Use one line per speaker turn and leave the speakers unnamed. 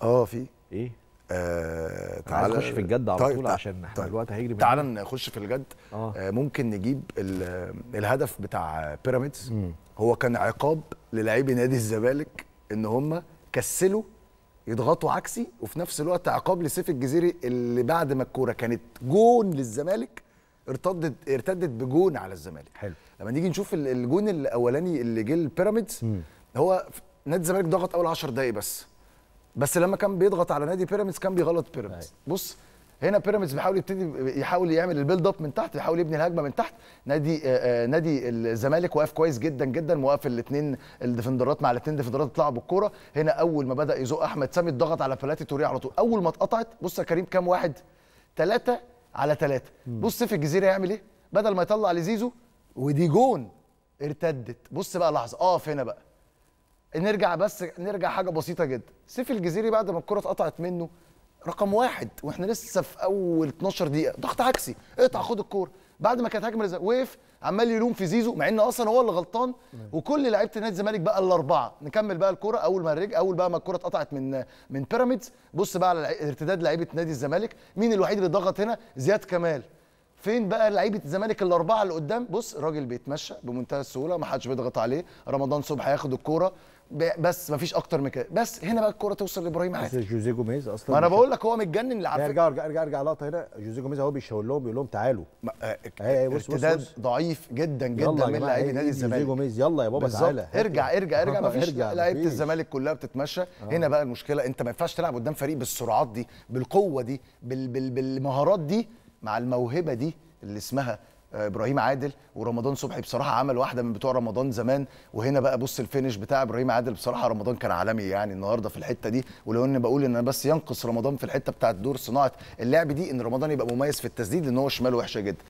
اه في
ايه
آه
أنا عايز اخش في الجد على
طيب
طول
تع-
عشان احنا
طيب.
الوقت هيجري مننا.
تعال نخش في الجد
آه.
آه ممكن نجيب ال- الهدف بتاع بيراميدز هو كان عقاب للاعبي نادي الزمالك ان هم كسلوا يضغطوا عكسي وفي نفس الوقت عقاب لسيف الجزيري اللي بعد ما الكوره كانت جون للزمالك ارتدت ارتدت بجون على الزمالك
حلو.
لما نيجي نشوف ال- الجون الاولاني اللي جه البيراميدز هو نادي الزمالك ضغط اول 10 دقايق بس بس لما كان بيضغط على نادي بيراميدز كان بيغلط بيراميدز بص هنا بيراميدز بيحاول يبتدي يحاول يعمل البيلد اب من تحت بيحاول يبني الهجمه من تحت نادي آه، آه، نادي الزمالك واقف كويس جدا جدا موقف الاثنين الديفندرات مع الاثنين ديفندرات يطلعوا بالكوره هنا اول ما بدا يزق احمد سامي اتضغط على بلاتي توريه على طول اول ما اتقطعت بص يا كريم كام واحد ثلاثة على ثلاثة بص سيف الجزيرة يعمل ايه بدل ما يطلع لزيزو ودي جون ارتدت بص بقى لحظة اقف هنا بقى نرجع بس نرجع حاجه بسيطه جدا سيف الجزيري بعد ما الكره اتقطعت منه رقم واحد واحنا لسه في اول 12 دقيقه ضغط عكسي اقطع خد الكوره بعد ما كانت هجمه للزمالك وقف عمال يلوم في زيزو مع ان اصلا هو اللي غلطان وكل لعيبه نادي الزمالك بقى الاربعه نكمل بقى الكوره اول ما رجع اول بقى ما الكوره اتقطعت من من بيراميدز بص بقى على الع- ارتداد لعيبه نادي الزمالك مين الوحيد اللي ضغط هنا زياد كمال فين بقى لعيبه الزمالك الاربعه اللي قدام بص الراجل بيتمشى بمنتهى السهوله ما حدش بيضغط عليه رمضان صبحي هياخد الكوره ب- بس ما فيش اكتر من كده بس هنا بقى الكوره توصل لابراهيم
بس
عادل
جوزيه جوميز اصلا
ما انا
مش-
بقول لك هو متجنن اللي
لا،
عارف
ارجع ارجع ارجع ارجع لقطه هنا جوزيه جوميز اهو بيشاور لهم بيقول لهم تعالوا
ما- آه،
أي- أي، بص- بص-
ارتداد
بص.
ضعيف جدا
يلا
جدا
يا
من
جماعة،
لاعبي
هي
نادي
دي جوزيه
الزمالك
جوميز يلا يا بابا
بالظبط
تعالى
ارجع ارجع ارجع ما فيش
ارجع،
لعيبه
مفيش.
الزمالك كلها بتتمشى هنا بقى المشكله انت ما ينفعش تلعب قدام فريق بالسرعات دي بالقوه دي بال بال بالمهارات دي مع الموهبه دي اللي اسمها آه، ابراهيم عادل ورمضان صبحي بصراحه عمل واحده من بتوع رمضان زمان وهنا بقى بص الفينش بتاع ابراهيم عادل بصراحه رمضان كان عالمي يعني النهارده في الحته دي ولو اني بقول ان أنا بس ينقص رمضان في الحته بتاعه دور صناعه اللعب دي ان رمضان يبقى مميز في التسديد لان هو شماله وحشه جدا